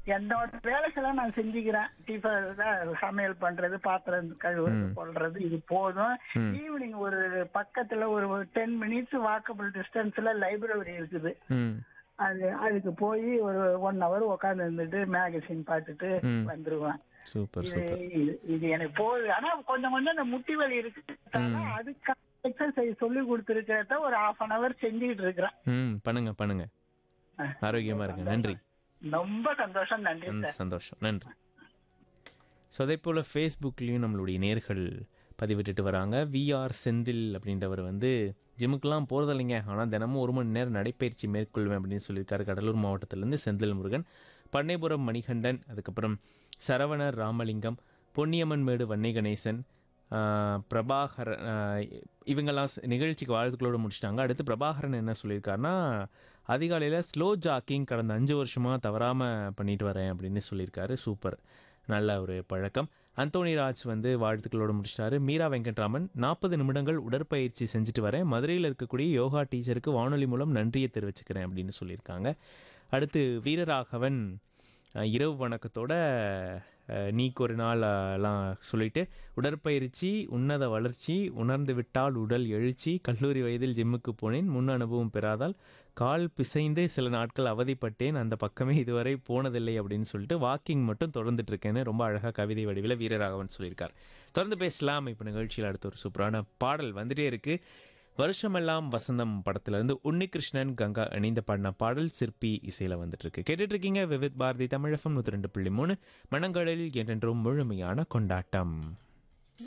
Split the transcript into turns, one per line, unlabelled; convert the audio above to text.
என்னோட வேலைக்கெல்லாம் நான் செஞ்சுக்கிறேன் டிஃபன் சமையல் பண்றது பாத்திரம் கழுவுறது கொள்றது இது போதும் ஈவினிங் ஒரு பக்கத்துல ஒரு டென் மினிட்ஸ் வாக்கபிள் டிஸ்டன்ஸ்ல லைப்ரரி இருக்குது
ம்
அது அதுக்கு போய் ஒரு ஒன் ஹவர் உட்காந்து இருந்துட்டு மேகசின் பார்த்துட்டு
ம்.
வந்துருவேன்
சூப்பர்
இது
சூப்பர்
இது- இது எனக்கு போகுது ஆனா கொஞ்சம் கொஞ்சம் இந்த முட்டி வலி இருக்கு அதுக்கு எக்ஸசைஸ் சொல்லி கொடுத்துருக்கிறத ஒரு ஹாஃப் அன் ஹவர் செஞ்சுக்கிட்டு இருக்கிறேன்
ம் பண்ணுங்க பண்ணுங்க ஆரோக்கியமா இருங்க நன்றி
ரொம்ப சந்தோஷம் நன்றி
ம்,
சார்
சந்தோஷம் நன்றி ஸோ அதே போல் ஃபேஸ்புக்லேயும் நம்மளுடைய நேர்கள் பதிவிட்டுட்டு வராங்க விஆர் செந்தில் அப்படின்றவர் வந்து ஜிம்முக்கெல்லாம் போகிறதில்லைங்க ஆனால் தினமும் ஒரு மணி நேரம் நடைப்பயிற்சி மேற்கொள்வேன் அப்படின்னு சொல்லியிருக்காரு கடலூர் மாவட்டத்திலேருந்து செந்தில் முருகன் பண்ணைபுரம் மணிகண்டன் அதுக்கப்புறம் சரவணர் ராமலிங்கம் பொன்னியம்மன் மேடு வன்னி கணேசன் ஆஹ், பிரபாகரன் ஆஹ், இவங்கெல்லாம் ஸ்- நிகழ்ச்சிக்கு வாழ்த்துக்களோடு முடிச்சிட்டாங்க அடுத்து பிரபாகரன் என்ன சொல்லியிருக்காருன்னா அதிகாலையில் ஸ்லோ ஜாக்கிங் கடந்த அஞ்சு வருஷமாக தவறாமல் பண்ணிட்டு வரேன் அப்படின்னு சொல்லியிருக்காரு சூப்பர் நல்ல ஒரு பழக்கம் அந்தோனி ராஜ் வந்து வாழ்த்துக்களோடு முடிச்சிட்டாரு மீரா வெங்கட்ராமன் நாற்பது நிமிடங்கள் உடற்பயிற்சி செஞ்சுட்டு வரேன் மதுரையில் இருக்கக்கூடிய யோகா டீச்சருக்கு வானொலி மூலம் நன்றியை தெரிவிச்சுக்கிறேன் அப்படின்னு சொல்லியிருக்காங்க அடுத்து வீரராகவன் அஹ், இரவு வணக்கத்தோட அஹ், நீக்கு ஒரு நாள் அஹ், எல்லாம் சொல்லிட்டு உடற்பயிற்சி உன்னத வளர்ச்சி உணர்ந்து விட்டால் உடல் எழுச்சி கல்லூரி வயதில் ஜிம்முக்கு போனேன் முன் அனுபவம் பெறாதால் கால் பிசைந்து சில நாட்கள் அவதிப்பட்டேன் அந்த பக்கமே இதுவரை போனதில்லை அப்படின்னு சொல்லிட்டு வாக்கிங் மட்டும் தொடர்ந்துட்டு இருக்கேன்னு ரொம்ப அழகாக கவிதை வடிவில் வீரராகவன் சொல்லியிருக்கார் தொடர்ந்து பேசலாம் இப்போ நிகழ்ச்சியில் அடுத்த ஒரு சூப்பரான பாடல் வந்துட்டே இருக்கு வருஷமெல்லாம் வசந்தம் படத்திலிருந்து உன்னிகிருஷ்ணன் கங்கா இணைந்து பாடின பாடல் சிற்பி இசையில் வந்துட்டு இருக்கு கேட்டுட்டு இருக்கீங்க விவித் பாரதி தமிழகம் நூற்றி ரெண்டு புள்ளி மூணு மணங்களில் என்றென்றும் முழுமையான கொண்டாட்டம்